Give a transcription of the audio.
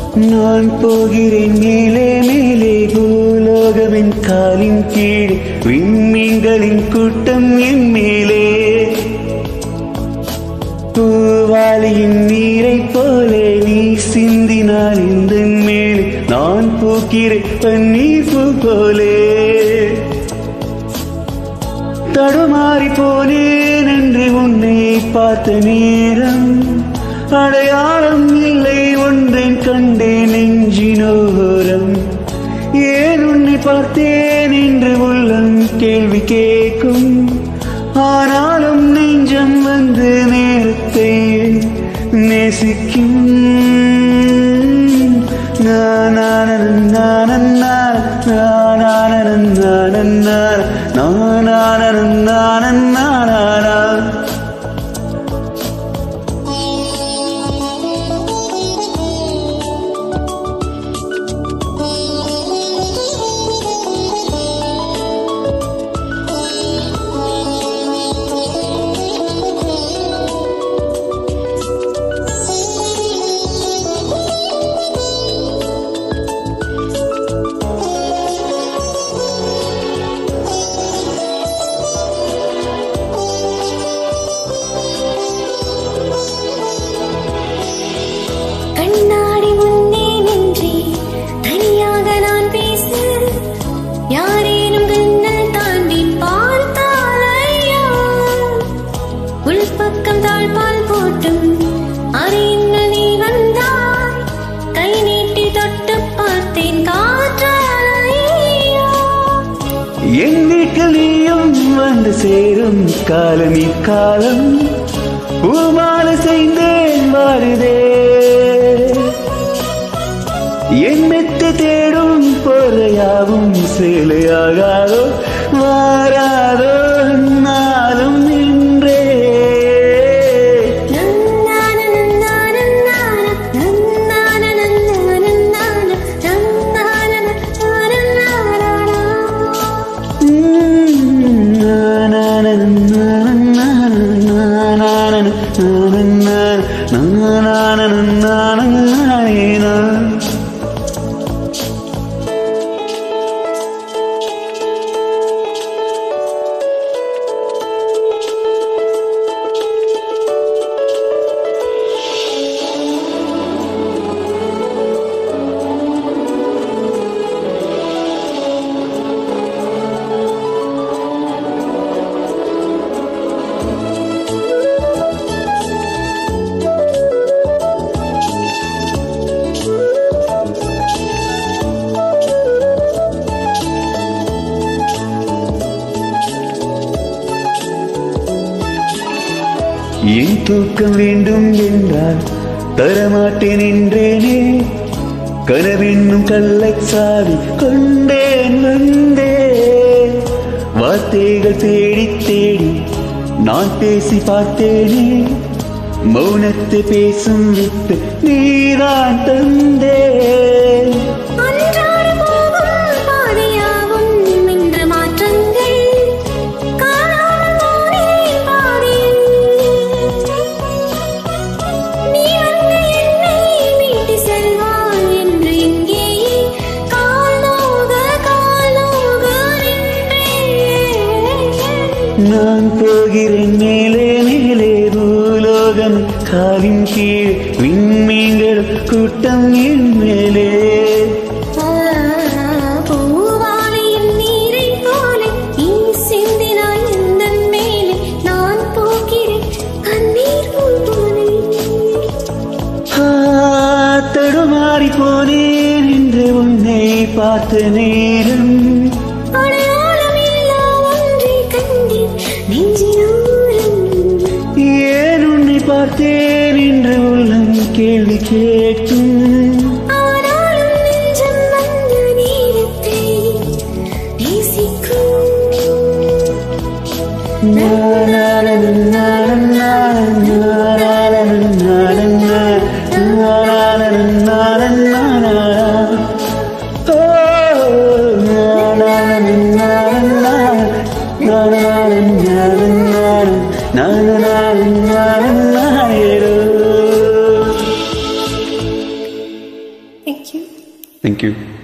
நான் போகிறேன் மேலே மேலே பூலோகவின் காலின் கீழ் விண்மீன்களின் கூட்டம் என் மேலே பூவாளியின் நீரை போலே நீ சிந்தினால் இந்த மேலே நான் பூக்கிறேன் பன்னீர் பூ போலே தடுமாறி போனேன் என்று உன்னை பார்த்த நேரம் அடையாளம் இல்லை ஒன்றேன் கண்டேன் நெஞ்சினோரம் ஏன் உன்னை பார்த்தேன் என்று உள்ளம் கேள்வி கேட்கும் ஆனாலும் நெஞ்சம் வந்து நேரத்தை நேசிக்கும் நானானன் நானன் நானானன் நானன் நானானன் நானன் நானானா கண்ணாடி முன்னே நின்றே தனியாக நான் பேச யாரேனும் கண்ணல் தாண்டி பார்த்தால் ஐயா உள்பக்கம் தாழ்பால் போட்டும் அறையினுள் நீ வந்தாய் கை நீட்டி தொட்டு பார்த்தேன் காற்றால் ஐயா என் வீட்டில் நீயும் வந்து சேரும் காலம் இக்காலம் பூமாலை செய்தேன் மாறுதே என் மெத்து தேடும் பொறையாவும் சேலையாகாதோ மாறாதோ நாளும் நின்றே என் தூக்கம் வேண்டும் என்றால் தரமாட்டேன் என்றேனே கனவென்னும் கள்ளச்சாவி கொண்டேன் வந்தே வார்த்தைகள் தேடி தேடி நான் பேசி பார்த்தேனே மௌனத்தை பேசும் விட்டு நீதான் தந்தே அன்றாட போகும் பாதையாவும் இன்று மாற்றங்கள் காணாமல் போனேன் பாதையில். நீ வந்து என்னை மீட்டு செல்வாய் என்று இங்கேயே கால் நோக, கால் நோக நின்றேன். நான் போகிறேன் மேலே மேலே பூலோகம் காலின் கீழ் விண்மீன்கள் கூட்டம் என் மேலே பூவாலையின் நீரைப் போல நீ சிந்தினாய் எந்தன் மேலே. நான் போகிறேன் கண்ணீர் போலே ஆ, தடுமாறி போனேன் என்று உன்னை பார்த்த நேரம் அடையாளமில்லா ஒன்றை கண்டேன் நெஞ்சினோரம். ஏன் உன்னை பார்த்தேன் என்று உள்ளம் கேள்வி கேட்கும் ஆனாலும் நெஞ்சம் வந்து நேரத்தை நேசிக்கும். தேங்க்யூ